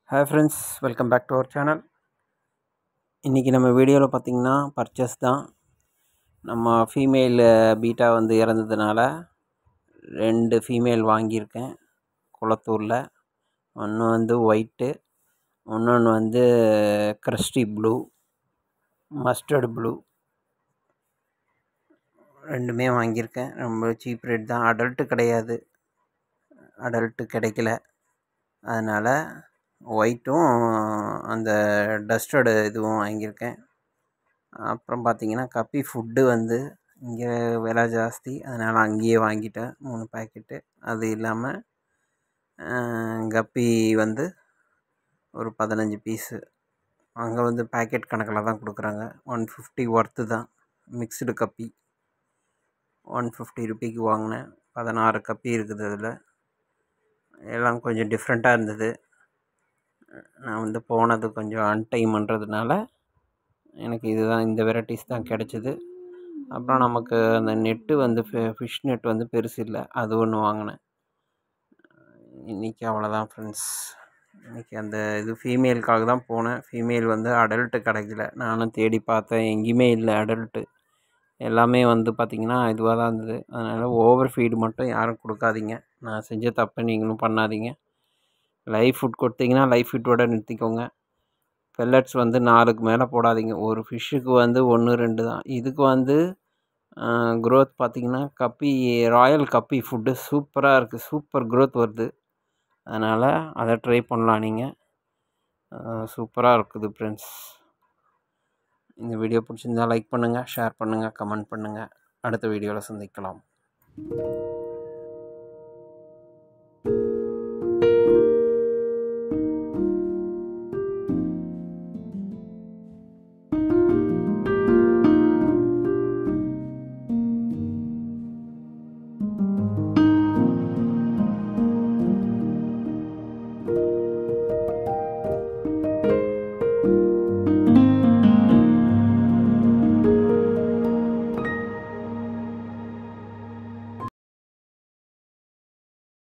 hi friends welcome back to our channel இன்றைக்கி நம்ம வீடியோவில் பார்த்திங்கன்னா பர்ச்சேஸ் தான் நம்ம ஃபீமேல் பீட்டா வந்து இறந்ததுனால ரெண்டு ஃபீமேல் வாங்கியிருக்கேன் குளத்தூரில் ஒன்று வந்து ஒயிட்டு இன்னொன்று வந்து கிறிஸ்டி ப்ளூ மஸ்டர்டு ப்ளூ ரெண்டுமே வாங்கியிருக்கேன் ரொம்ப சீப் ரேட் தான் அடல்ட்டு கிடையாது அடல்ட்டு கிடைக்கல அதனால் ஒயிட்டும் அந்த டஸ்டர்டு இதுவும் வாங்கியிருக்கேன் அப்புறம் பார்த்தீங்கன்னா கப்பி ஃபுட்டு வந்து இங்கே விலை ஜாஸ்தி அதனால் அங்கேயே வாங்கிட்டேன் மூணு பாக்கெட்டு அது இல்லாமல் கப்பி வந்து ஒரு பதினஞ்சு பீஸு அங்கே வந்து பேக்கெட் கணக்கில் தான் கொடுக்குறாங்க ஒன் ஃபிஃப்டி ஒர்த்து தான் மிக்ஸ்டு கப்பி ஒன் ஃபிஃப்டி ருபிக்கு வாங்கினேன் பதினாறு கப்பி இருக்குது அதில் எல்லாம் கொஞ்சம் டிஃப்ரெண்ட்டாக இருந்தது நான் வந்து போனது கொஞ்சம் அன்டைம்ன்றதுனால எனக்கு இதுதான் இந்த வெரைட்டிஸ் தான் கிடச்சிது அப்புறம் நமக்கு அந்த நெட்டு வந்து ஃபிஷ் நெட் வந்து பெருசு இல்லை அது ஒன்று வாங்கினேன் இன்றைக்கி அவ்வளோதான் ஃப்ரெண்ட்ஸ் இன்றைக்கி அந்த இது ஃபீமேலுக்காக தான் போனேன் ஃபீமேல் வந்து அடல்ட்டு கிடைக்கல நானும் தேடி பார்த்தேன் எங்கேயுமே இல்லை அடல்ட்டு எல்லாமே வந்து பார்த்திங்கன்னா இதுவாக தான் இருந்தது அதனால் ஓவர் ஃபீடு மட்டும் யாரும் கொடுக்காதீங்க நான் செஞ்ச தப்பை நீங்களும் பண்ணாதீங்க லைஃப் ஃபுட் கொடுத்தீங்கன்னா லைஃப் ஃபுட்டோட நிறுத்திக்கோங்க பெல்லட்ஸ் வந்து நாலுக்கு மேலே போடாதீங்க ஒரு ஃபிஷ்ஷுக்கு வந்து ஒன்று ரெண்டு தான் இதுக்கு வந்து க்ரோத் பார்த்திங்கன்னா கப்பி ராயல் கப்பி ஃபுட்டு சூப்பராக இருக்குது சூப்பர் க்ரோத் வருது அதனால் அதை ட்ரை பண்ணலாம் நீங்கள் சூப்பராக இருக்குது ஃப்ரெண்ட்ஸ் இந்த வீடியோ பிடிச்சிருந்தால் லைக் பண்ணுங்கள் ஷேர் பண்ணுங்கள் கமெண்ட் பண்ணுங்கள் அடுத்த வீடியோவில் சந்திக்கலாம்